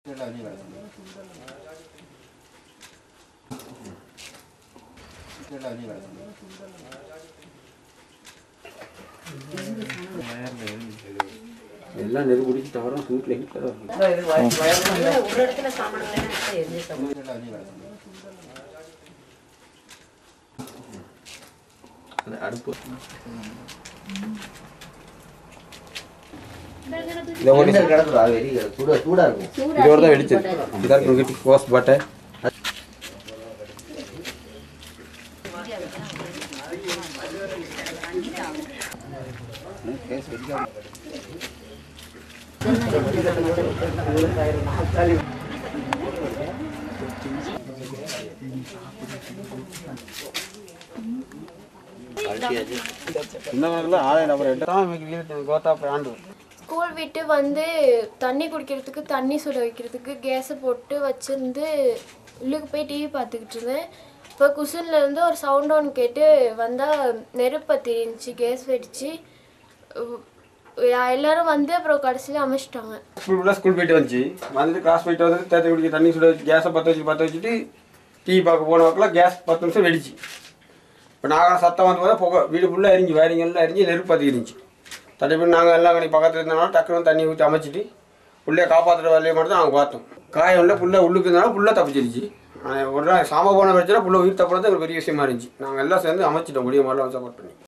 எல்லாம் நெரு குடிச்சு தவறும் வீட்டில் ஹீட்டில் ஒரு இடத்துல சாமான் எரிஞ்சு சாமான் அடுப்பு கிடக்குது அது வெறி சூடா சூடா இருக்கும் இதோட தான் வெடிச்சது இதாக இருக்கும் கட்டி கோஸ் பாட்டை இந்த கணக்கில் ஆலயம் நம்பர் எட்டு தான் கோத்தா ஆண்டு ஸ்கூல் விட்டு வந்து தண்ணி குடிக்கிறதுக்கு தண்ணி சுட வைக்கிறதுக்கு கேஸை போட்டு வச்சிருந்து உள்ளுக்கு போய் டிவி பார்த்துக்கிட்டு இருந்தேன் இப்போ குஷன்ல இருந்து ஒரு சவுண்ட் ஒன்று கேட்டு வந்தால் நெருப்பத்தி இருந்துச்சு கேஸ் வெடிச்சு உ- யா- எல்லாரும் வந்து அப்புறம் கடைசியில் அமைச்சிட்டாங்க ஸ்கூல் ஃபுல்லாக ஸ்கூல் போயிட்டு வந்துச்சு வந்துட்டு கிளாஸ் போயிட்டு வந்து தேத்தி குடிக்க தண்ணி சுட வச்சு கேஸை பற்ற வச்சு பற்ற வச்சுட்டு டிவி பார்க்க போன வாக்கில் கேஸ் பத்து நிமிஷம் வெடிச்சு இப்போ நாங்கள் சத்தம் வந்து போது புகை வீடு ஃபுல்லாக எரிஞ்சு வயரிங் எல்லாம் எரிஞ்சு நெருப்பு பற்றி இருந்துச்சு தட்டி நாங்கள் எல்லாம் கணி பக்கத்தில் இருந்தனால டக்குனு தண்ணி ஊற்றி அமைச்சிட்டு உள்ளே காப்பாற்றுற வேலையை மட்டும் தான் நாங்கள் பார்த்தோம் காயம் இல்லை புள்ள உள்ளுக்கு இருந்தாலும் புள்ள தப்பிச்சிருச்சு ஆனால் ஒரு நாள் சாம போன பிரச்சனை புள்ள உயிர் தப்புறது ஒரு பெரிய விஷயமா இருந்துச்சு நாங்கள் எல்லாம் சேர்ந்து அமைச்சிட்டோம் முடிய மாதிரிலாம் சப்போர்ட் பண்ணி